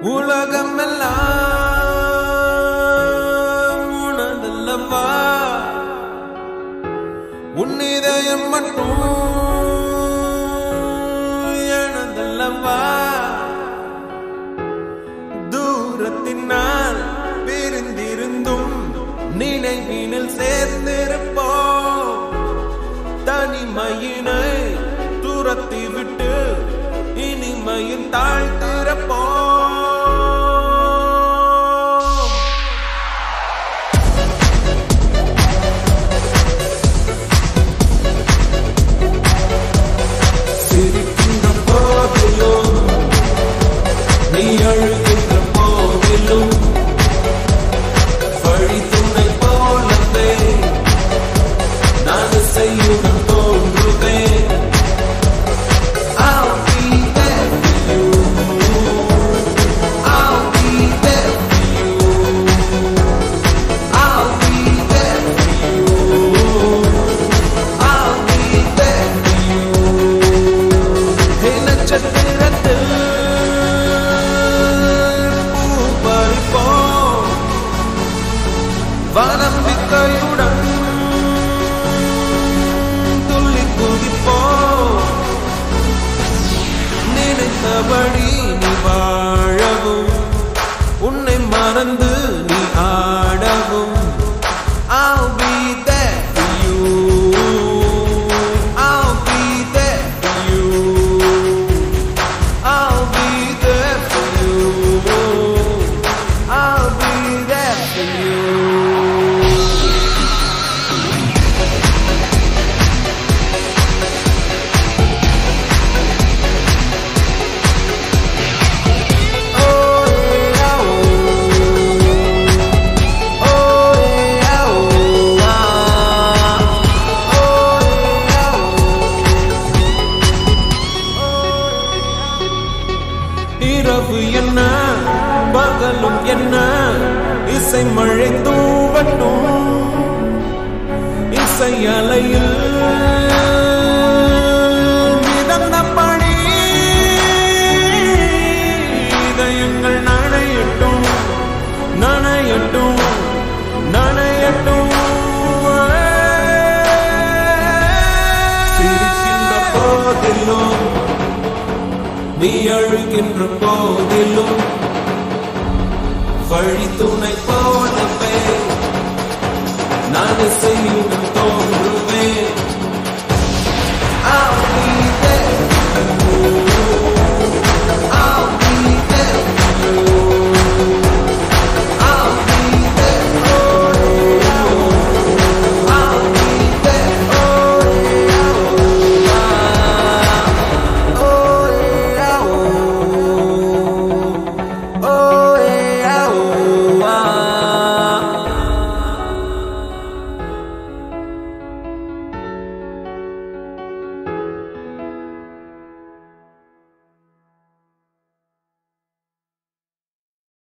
உலகமெல்லாம் உனதல்லவா உன் இதயம் மட்டும் எனதல்லவா தூரத்தினால் பிரிந்திருந்தும் நினைவினில் சேர்ந்திருப்போம் தனிமையினை துரத்தி விட்டு இனிமையின் தாழ்த்திருப்போம் சிரிக்கின்ற போதிலும் நீ அழுகின்ற போதிலும் வழி துணை போலவே நான் செய்யுடன் தோன்றுவேன் I'll be there for you. I'll be there for you. I'll be there for you. I'll be there for you. Hey, நட்சத்திரத்தில் பூ பறிப்போம். வனம்பிக்கையுடன் துள்ளி குதிப்போம் நினைத்தபடி நீ வாழவும் உன்னை மறந்து நீ ஆடவும் I'll be there for you. I'll be there for you. I'll be there for you. I'll be there for you. இரவு என்ன பகலும் என்ன இசை மழை தூவட்டும் இசை அலையில் மிதந்தபடி இதயங்கள் நனையட்டும் நனையட்டும் நனையட்டும் சிரிக்கின்ற போதிலும் நீ அழுகின்ற போதிலும் வழி துணை போலவே நான் செய்யும் தோன்று